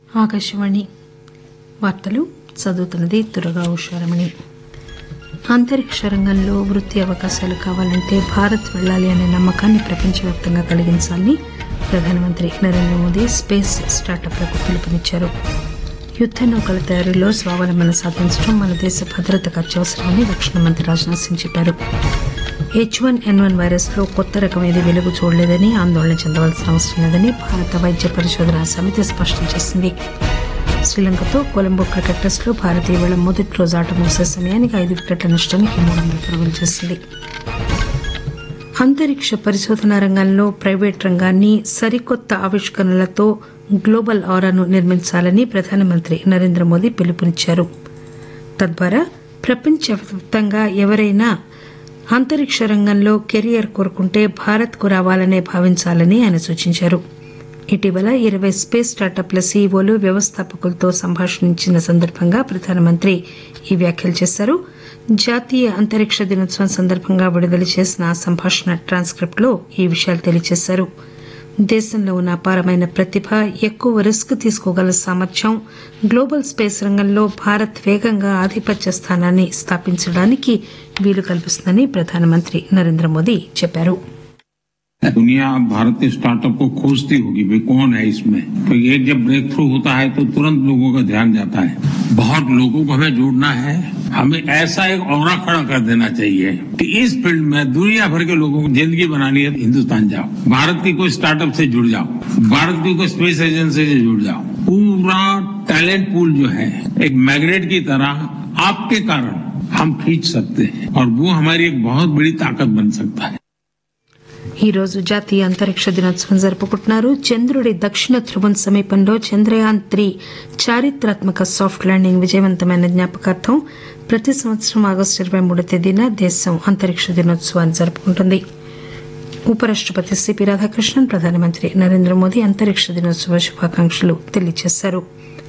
ఆకాశవాణి వార్తలు చదువుతున్నది దుర్గా ఉషారమణి అంతరిక్ష రంగంలో వృత్తి అవకాశాలు కావాలంటే భారత్ వెళ్లాలి అనే నమ్మకాన్ని ప్రపంచవ్యాప్తంగా కలిగించాలని ప్రధానమంత్రి నరేంద్ర మోదీ స్పేస్ స్టార్టప్లకు పిలుపునిచ్చారు యుద్ద నౌకల తయారీలో స్వావలంబన సాధించడం మన దేశ భద్రతకు అత్యవసరమని రక్షణ మంత్రి రాజ్నాథ్ సింగ్ చెప్పారు H one N one virus లో కొత్త రకం ఏది వెలుగు చూడలేదని ఆందోళన చెందవలసిన అవసరం లేదని భారత వైద్య పరిశోధన సమితి స్పష్టం చేసింది శ్రీలంకతో కొలంబో క్రికెట్ టెస్ట్ లో భారత్ ఇవాళ మొదటి రోజు ఆట ముగిసే సమయానికి ఐదు వికెట్ల నష్టానికి మూడు వందల పరుగులు చేసింది అంతరిక్ష పరిశోధన రంగంలో ప్రైవేట్ రంగాన్ని సరికొత్త ఆవిష్కరణలతో గ్లోబల్ ఆరాను నిర్మించాలని ప్రధానమంత్రి నరేంద్ర మోదీ పిలుపునిచ్చారు తద్వారా ప్రపంచవ్యాప్తంగా ఎవరైనా అంతరిక్ష రంగంలో కెరియర్ కోరుకుంటే భారత్కు రావాలనే భావించాలని ఆయన సూచించారు ఇటీవల ఇరవై స్పేస్ స్టార్టప్ల సీఈఓలు వ్యవస్థాపకులతో సంభాషించిన సందర్భంగా ప్రధానమంత్రి ఈ వ్యాఖ్యలు చేశారు జాతీయ అంతరిక్ష దినోత్సవం సందర్భంగా విడుదల చేసిన ఆ సంభాషణ ట్రాన్స్క్రిప్ట్ లో ఈ విషయాలు తెలియజేశారు దేశంలో ఉన్న అపారమైన ప్రతిభ ఎక్కువ రిస్క్ తీసుకోగల సామర్థ్యం గ్లోబల్ స్పేస్ రంగంలో భారత్ వేగంగా ఆధిపత్య స్థానాన్ని స్థాపించడానికి వీలు కల్పిస్తుందని ప్రధానమంత్రి నరేంద్ర మోదీ చెప్పారు दुनिया अब भारतीय स्टार्टअप को खोजती होगी भाई कौन है इसमें तो एक जब ब्रेक थ्रू होता है तो तुरंत लोगों का ध्यान जाता है बहुत लोगों को हमें जोड़ना है हमें ऐसा एक और खड़ा कर देना चाहिए कि इस फील्ड में दुनिया भर के लोगों को जिंदगी बनानी है हिंदुस्तान जाओ भारत की कोई स्टार्टअप से जुड़ जाओ भारत की कोई स्पेस एजेंसी से जुड़ जाओ पूरा टैलेंट पूल जो है एक मैग्नेट की तरह आपके कारण हम खींच सकते हैं और वो हमारी एक बहुत बड़ी ताकत बन सकता है ఈ రోజు జాతీయ అంతరిక్ష దినోత్సవం జరుపుకుంటున్నారు చంద్రుడి దక్షిణ ధ్రువం సమీపంలో చంద్రయాన్ త్రీ చారిత్రాత్మక సాఫ్ట్ ల్యాండింగ్ విజయవంతమైన జ్ఞాపకార్థం ప్రతి సంవత్సరం ఆగస్టు ఇరవై మూడో తేదీన దేశం అంతరిక్ష దినోత్సవాన్ని జరుపుకుంటుంది ఉపరాష్టపతి సిపి రాధాకృష్ణన్ ప్రధానమంత్రి నరేంద్ర మోదీ అంతరిక్ష దినోత్సవ శుభాకాంక్షలు తెలియజేశారు